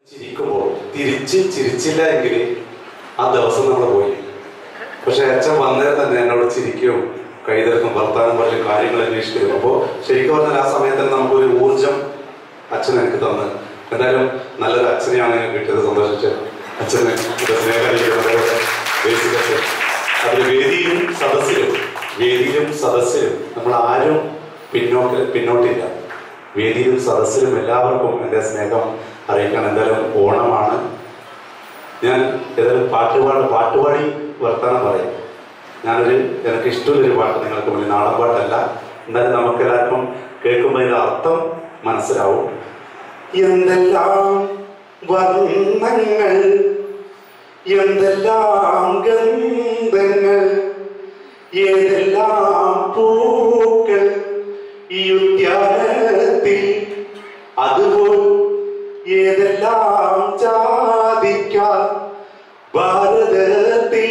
ചിരിക്കുമ്പോൾ തിരിച്ച് ചിരിച്ചില്ല എങ്കിൽ ആ ദിവസം നമ്മൾ പോയി പക്ഷെ അച്ഛൻ വന്നേരം തന്നെ എന്നോട് ചിരിക്കും കൈതർക്കും വർത്താനം പറയും കാര്യങ്ങൾ അന്വേഷിക്കും അപ്പോൾ ശരിക്കും പറഞ്ഞാൽ ആ സമയത്ത് തന്നെ നമുക്കൊരു ഊർജം അച്ഛൻ എനിക്ക് തന്ന് എന്തായാലും നല്ലൊരു അച്ഛനെയാണ് ഞാൻ കിട്ടിയത് സന്തോഷിച്ച് അച്ഛന് ഇത് സ്നേഹം ബേസിക് അച്ഛൻ അതിൽ വേദിയിലും സദസ്സിലും വേദിയിലും സദസ്സിലും നമ്മൾ ആരും പിന്നോട്ട് പിന്നോട്ടില്ല വേദിയിലും സദസ്സിലും എല്ലാവർക്കും എൻ്റെ സ്നേഹം അറിയിക്കണം എന്തായാലും ഓണമാണ് ഞാൻ ഏതായാലും പാട്ടുപാട് പാട്ടുപാടി വർത്തമാനം പറയും ഞാനൊരു എനിക്ക് ഇഷ്ടമുള്ളൊരു പാട്ട് നിങ്ങൾക്ക് മുന്നിൽ നാടൻ പാട്ടല്ല എന്നാലും നമുക്ക് എല്ലാവർക്കും കേൾക്കുമ്പോൾ ഇതിന്റെ അർത്ഥം മനസ്സിലാവും എന്തെല്ലാം വർണ്ണങ്ങൾ എന്തെല്ലാം ഗന്ധങ്ങൾ ഏതെല്ലാം പൂക്കൾ ഈ ഉദ്യാനത്തിൽ അതുപോൽ ഏതെല്ലാം ജാതിക്കാൻ ഭാരതത്തിൽ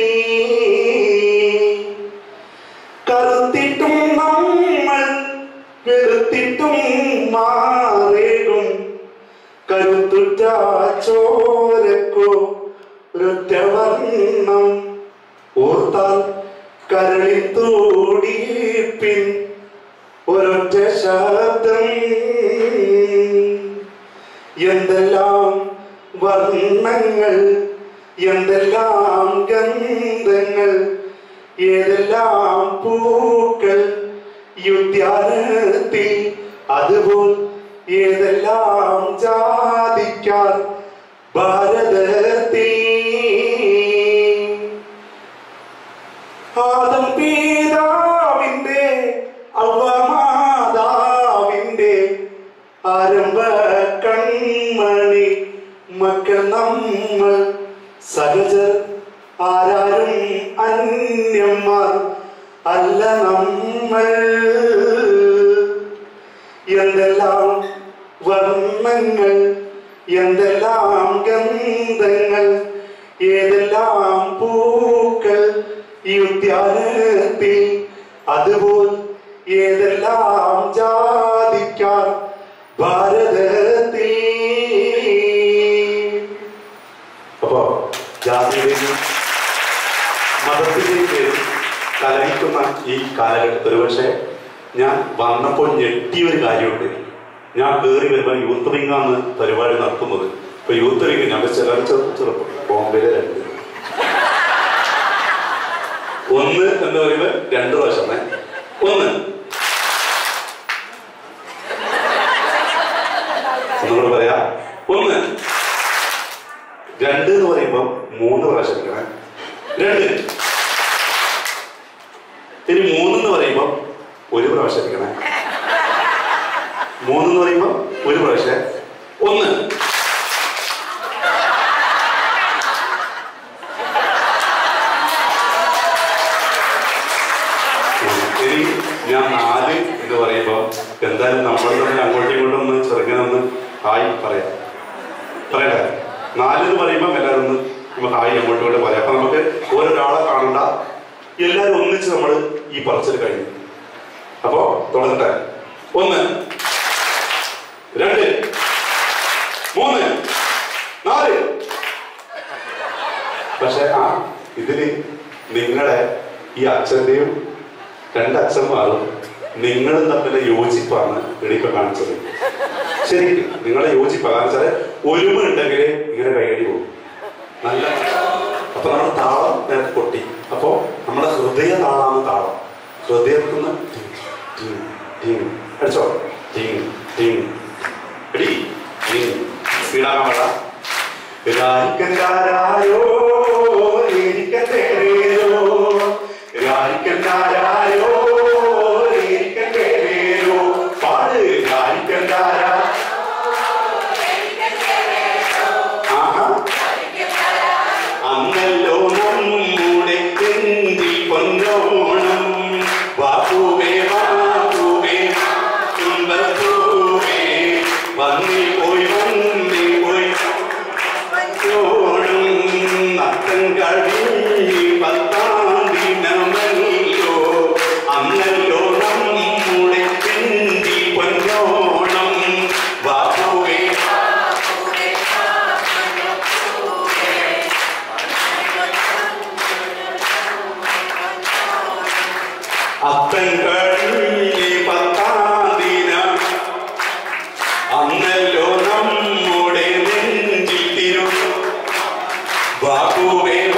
കറുത്തിട്ടും നമ്മൾ വെറുത്തിട്ടും മാറേകും കരുത്തുറ്റ ചോരക്കോ ഒരൊറ്റവർണ്ണം ഓർത്താൽ കരളിൽ തൂടിപ്പിൻ ഒരൊറ്റ ശബ്ദം എന്തെല്ലാം വർണ്ണങ്ങൾ എന്തെല്ലാം ഗന്ധങ്ങൾ ഏതെല്ലാം പൂക്കൾ യുദ്ധാനത്തിൽ അതുപോൽ ഏതെല്ലാം ജാതിക്കാർ ഭാരതത്തിൽ ആദം പിതാവിന്റെ അവമാതാവിന്റെ ആരംഭ കൺമണി മക്കൾ നമ്മൾ സഹജർ ആരാരും അന്യന്മാർ അല്ല നമ്മൾ എന്തെല്ലാം വർണ്ണങ്ങൾ എന്തെല്ലാം ഗന്ധങ്ങൾ ഏതെല്ലാം പൂക്കൾ ഈ ഉദ്യാനത്തിൽ അതുപോൽ ഏതെല്ലാം ജാതിക്കാർ ഭാരതത്തിൽ അപ്പോ ജാതിയുടെയും മതത്തിന്റെയും പേരിൽ കലഹിക്കുന്ന ഈ കാലഘട്ടത്തിൽ ഒരുപക്ഷെ ഞാൻ വന്നപ്പോൾ ഞെട്ടിയ ഒരു കാര്യമുണ്ട് ഞാൻ കയറി വരുമ്പോൾ യൂത്ത് വിങ്ങാണ് പരിപാടി നടത്തുന്നത് ഇപ്പൊ യൂത്ത് വിങ് ഞങ്ങൾ ചിലർ ചെറുപ്പം ബോംബെയിലെ രണ്ട് ഒന്ന് എന്ന് പറയുമ്പോൾ രണ്ടു പ്രാവശ്യമേ ഒന്ന് ഒന്നുകൂടെ പറയാ ഒന്ന് രണ്ട് എന്ന് പറയുമ്പോൾ മൂന്ന് പ്രാവശ്യം എടുക്കണേ രണ്ട് ഇനി മൂന്നെന്ന് പറയുമ്പോൾ ഒരു പ്രാവശ്യം എടുക്കണേ മൂന്നെന്ന് പറയുമ്പോൾ ഒരു പ്രാവശ്യം ഒന്ന് ഇനി ഞാൻ നാല് എന്ന് പറയുമ്പോൾ എന്തായാലും നമ്മൾ തന്നെ അങ്ങോട്ടും ഇങ്ങോട്ടും ഒന്ന് ചെറുങ്ങനെ ഒന്ന് ഹായ് പറയാം പറയട്ടെ നാല് എന്ന് പറയുമ്പോൾ എല്ലാവരും ഒന്ന് നമുക്ക് ഹായ് അങ്ങോട്ടും ഇങ്ങോട്ടും പറയാം അപ്പൊ നമുക്ക് ഓരോരാളെ കാണണ്ട എല്ലാവരും ഒന്നിച്ച് നമ്മൾ ഈ പറച്ചിൽ കഴിഞ്ഞു അപ്പോ തുടങ്ങട്ടെ ഒന്ന് രണ്ട് മൂന്ന് നാല് പക്ഷെ ആ ഇതില് നിങ്ങളെ ഈ അച്ഛന്റെയും രണ്ട് അച്ഛന്മാരും നിങ്ങളും തമ്മിലെ യോജിപ്പാണ് ഇടിപ്പ കാണിച്ചത് ശരിക്കും നിങ്ങളെ യോജിപ്പാ കാരണം വെച്ചാല് ഒരുമ ഉണ്ടെങ്കിൽ ഇങ്ങനെ കൈയടി പോകും നല്ല അപ്പൊ നമ്മുടെ താളം നേരത്തെ പൊട്ടി അപ്പോ നമ്മുടെ ഹൃദയ താളാണ് താളം ഹൃദയത്തിൽ നിന്ന് ടിങ്, ടിങ്, ടിങ്. അടിച്ചോ ടിങ്, ടിങ്. എടി ടിങ്. സ്പീഡാക്കാൻ വേണ്ട രാരിക്കന്താരായോ ഇരിക്കത്തേരോ രാരിക്കന്താരായോ ഇരിക്കത്തേരോ പാട് രാരിക്കന്താരാ ആഹാ അന്നല്ലോ നമ്മുടെ എന്തി പൊന്നോണം വാപ്പുവേ വാപ്പുവേ തുമ്പൂവേ വന്നി പോയി വന്നി പോയി ഓണം നത്തം കഴിഞ്ഞി പത്താം ദിനമല്ലോ അന്നല്ലോ നമ്മുടെ എന്തി പൊന്നോണം വാപ്പുവേ അത്തൻ കഴിഞ്ഞ് പത്താം ദിനം അന്നല്ലോ നമ്മുടെ നെഞ്ചിൽ തിരു ബാബുവേ